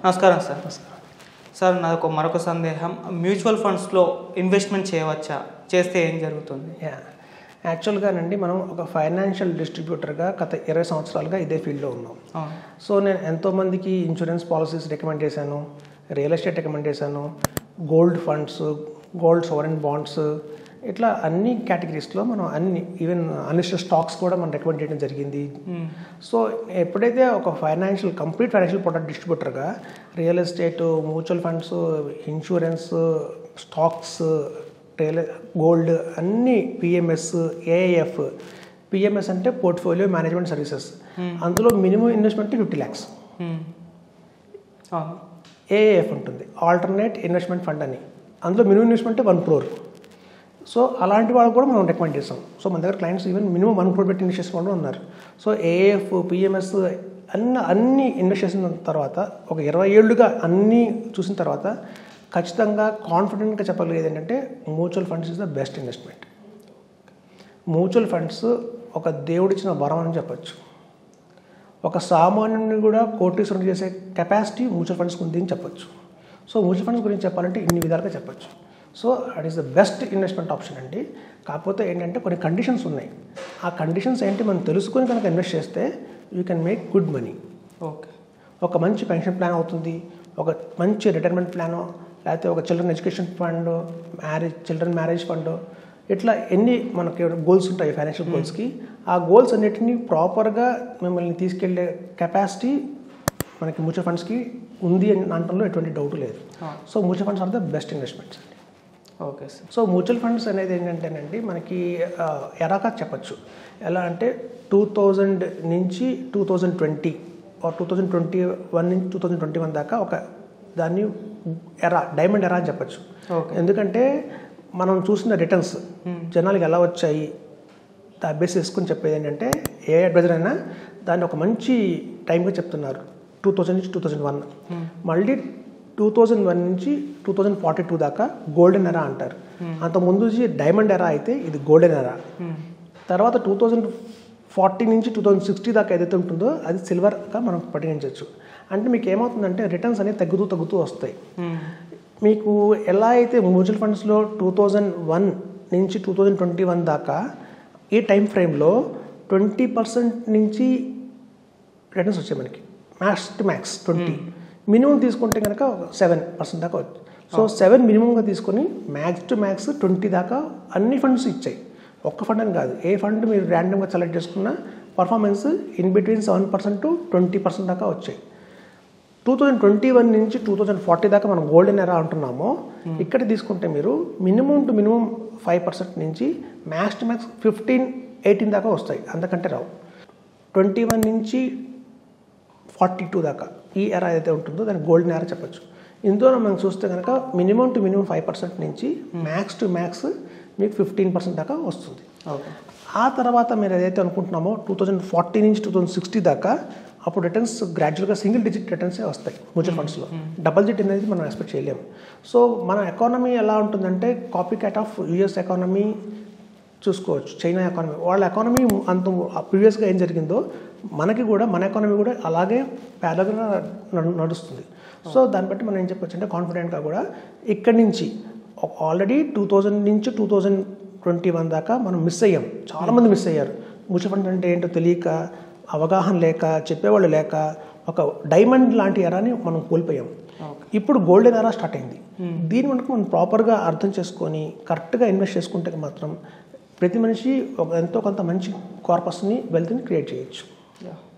నమస్కారం sir sir నాకు మరొక సందేహం మ్యూచువల్ ఫండ్స్లో ఇన్వెస్ట్మెంట్ చేయవచ్చా చేస్తే ఏం జరుగుతుంది యా యాక్చువల్గానండి మనం ఒక ఫైనాన్షియల్ డిస్ట్రిబ్యూటర్గా గత ఇరవై సంవత్సరాలుగా ఇదే ఫీల్డ్లో ఉన్నాం అవును సో నేను ఎంతోమందికి ఇన్సూరెన్స్ పాలసీస్ రికమెండ్ చేశాను రియల్ ఎస్టేట్ రికమెండ్ చేశాను gold funds gold sovereign bonds ఇట్లా అన్ని కేటగిరీస్లో మనం అన్ని ఈవెన్ అన్లిస్టెడ్ స్టాక్స్ కూడా మనం రికమెండ్ చేయడం జరిగింది సో ఎప్పుడైతే ఒక ఫైనాన్షియల్ కంప్లీట్ ఫైనాన్షియల్ ప్రొడక్ట్ డిస్ట్రిబ్యూటర్గా real estate mutual funds insurance stocks real gold అన్ని పిఎంఎస్ ఏఐఎఫ్ పిఎంఎస్ అంటే పోర్ట్ఫోలియో మేనేజ్మెంట్ సర్వీసెస్ అందులో minimum investment fifty lakhs hmm. అవును ఏఏఎఫ్ ఉంటుంది ఆల్టర్నేట్ ఇన్వెస్ట్మెంట్ ఫండ్ అని అందులో minimum investment one crore so అలాంటి వాళ్ళు కూడా మనం రికమెండ్ చేస్తాం సో మన దగ్గర clients even minimum one crore పెట్టి ఇన్వెస్ట్ చేసిన వాళ్ళు ఉన్నారు సో ఏఏఎఫ్ పిఎంఎస్ అన్ని అన్ని ఇన్వెస్ట్ చేసిన తర్వాత ఒక ఇరవై ఏళ్ళుగా అన్నీ చూసిన తర్వాత ఖచ్చితంగా కాన్ఫిడెంట్గా చెప్పగలిగేది ఏంటంటే mutual funds is the best investment mutual funds ఒక దేవుడిచ్చిన వరం అని చెప్పొచ్చు ఒక సామాన్యుని కూడా కోటీశ్వరుడు చేసే కెపాసిటీ మ్యూచువల్ ఫండ్స్కి ఉంది అని చెప్పొచ్చు సో మ్యూచువల్ ఫండ్స్ గురించి చెప్పాలంటే ఇన్ని విధాలుగా చెప్పొచ్చు so it is the best investment option అండి కాకపోతే ఏంటంటే కొన్ని కండిషన్స్ ఉన్నాయి ఆ కండిషన్స్ ఏంటి మనం తెలుసుకొని కనుక ఇన్వెస్ట్ చేస్తే you can make good money okay ఒక మంచి పెన్షన్ ప్లాన్ అవుతుంది ఒక మంచి రిటైర్మెంట్ ప్లాను లేకపోతే ఒక children education fund marriage children marriage fund ఇట్లా ఎన్ని మనకి గోల్స్ ఉంటాయి ఫైనాన్షియల్ గోల్స్కి ఆ గోల్స్ అన్నిటిని ప్రాపర్గా మిమ్మల్ని తీసుకెళ్లే కెపాసిటీ మనకి మ్యూచువల్ ఫండ్స్కి ఉంది అని అనటంలో ఎటువంటి డౌట్ లేదు so mutual funds are the best investments అండి okay sir so mutual funds అనేది ఏంటంటేనండి మనకి ఆ, ఎరాగా చెప్పచ్చు ఎలా అంటే టూ థౌజండ్ నుంచి two thousand twenty two thousand twenty one నుంచి టూ థౌజండ్ ట్వంటీ వన్ దాకా ఒక దాన్ని ఎరా డైమండ్ ఎరా అని చెప్పచ్చు ఓకే ఎందుకంటే మనం చూసిన రిటర్న్స్ జనాలకి ఎలా వచ్చాయి దా బేస్ చేసుకుని చెప్పేది ఏంటంటే ఏ అడ్వైజర్ అయినా దాన్ని ఒక మంచి టైంగా చెప్తున్నారు టూ థౌజండ్ నుంచి టూ థౌజండ్ వన్ మళ్ళీ టూ థౌజండ్ వన్ నుంచి టూ థౌజండ్ ఫార్టీ టూ దాకా గోల్డెన్ ఎరా అంటారు అంత ముందు డైమండ్ ఎరా అయితే ఇది గోల్డెన్ ఎరా తర్వాత టూ థౌజండ్ ఫార్టీ నుంచి టూ థౌజండ్ సిక్స్టీ దాకా ఏదైతే ఉంటుందో అది సిల్వర్గా మనం పరిగణించవచ్చు అంటే మీకు ఏమవుతుందంటే రిటర్న్స్ అనేవి తగ్గుతూ తగ్గుతూ వస్తాయి మీకు ఎలా అయితే మ్యూచువల్ ఫండ్స్లో టూ థౌజండ్ వన్ నుంచి టూ థౌజండ్ ట్వంటీ వన్ దాకా ఈ టైం ఫ్రేమ్లో ట్వంటీ పర్సెంట్ నుంచి రిటర్న్స్ వచ్చాయి మనకి max to max twenty minimum తీసుకుంటే కనుక సెవెన్ పర్సెంట్ దాకా వచ్చు సో సెవెన్ మినిమంగా తీసుకొని మ్యాక్స్ టు మ్యాక్స్ ట్వంటీ దాకా అన్ని ఫండ్స్ ఇచ్చాయి ఒక్క ఫండ్ అని కాదు ఏ ఫండ్ మీరు ర్యాండమ్గా సెలెక్ట్ చేసుకున్నా performance in between seven percent to twenty percent దాకా వచ్చాయి టూ థౌజండ్ ట్వంటీ వన్ నుంచి టూ థౌజండ్ ఫార్టీ దాకా మనం గోల్డెన్ ఎరా అంటున్నామో ఇక్కడ తీసుకుంటే మీరు minimum to minimum five percent నుంచి max to max fifteen eighteen దాకా వస్తాయి అంతకంటే రావు ట్వంటీ వన్ నుంచి ఫార్టీ టూ దాకా ఈ ఎరా ఏదైతే ఉంటుందో దాన్ని గోల్డెన్ ఎరా చెప్పొచ్చు ఇందులో మనం చూస్తే కనుక minimum to minimum five percent నుంచి మ్యాక్స్ టు మ్యాక్స్ మీకు ఫిఫ్టీన్ పర్సెంట్ దాకా వస్తుంది ఓకే ఆ తర్వాత మీరు ఏదైతే అనుకుంటున్నామో టూ థౌజండ్ ఫార్టీ నుంచి టూ థౌజండ్ సిక్స్టీ దాకా అప్పుడు రిటర్న్స్ గ్రాడ్యువల్గా సింగిల్ డిజిట్ రిటర్న్సే వస్తాయి మ్యూచువల్ ఫండ్స్లో డబల్ డిజిట్ అనేది మనం ఎక్స్పెక్ట్ చేయలేము సో మన ఎకానమీ ఎలా ఉంటుందంటే copy cat of US economy చూసుకోవచ్చు చైనా ఎకానమీ వాళ్ళ ఎకానమీ అంత ప్రీవియస్గా ఏం జరిగిందో మనకి కూడా మన ఎకానమీ కూడా అలాగే ప్యారల్గా నడుస్తుంది సో దాన్ని బట్టి మనం ఏం చెప్పొచ్చు అంటే కాన్ఫిడెంట్గా కూడా ఇక్కడి నుంచి ఆల్రెడీ టూ థౌజండ్ నుంచి టూ థౌజండ్ ట్వంటీ వన్ దాకా మనం మిస్ అయ్యాం చాలామంది మిస్ అయ్యారు మ్యూచువల్ ఫండ్ అంటే ఏంటో తెలియక అవగాహన లేక చెప్పేవాళ్ళు లేక ఒక డైమండ్ లాంటి ఎరాని మనం కోల్పోయాం ఇప్పుడు గోల్డెన్ ఎరా స్టార్ట్ అయింది దీని మనకు మనం ప్రాపర్గా అర్థం చేసుకొని కరెక్ట్గా ఇన్వెస్ట్ చేసుకుంటే మాత్రం ప్రతి మనిషి ఒక ఎంతో కొంత మంచి కార్పస్ని వెల్త్ని క్రియేట్ చేయొచ్చు యా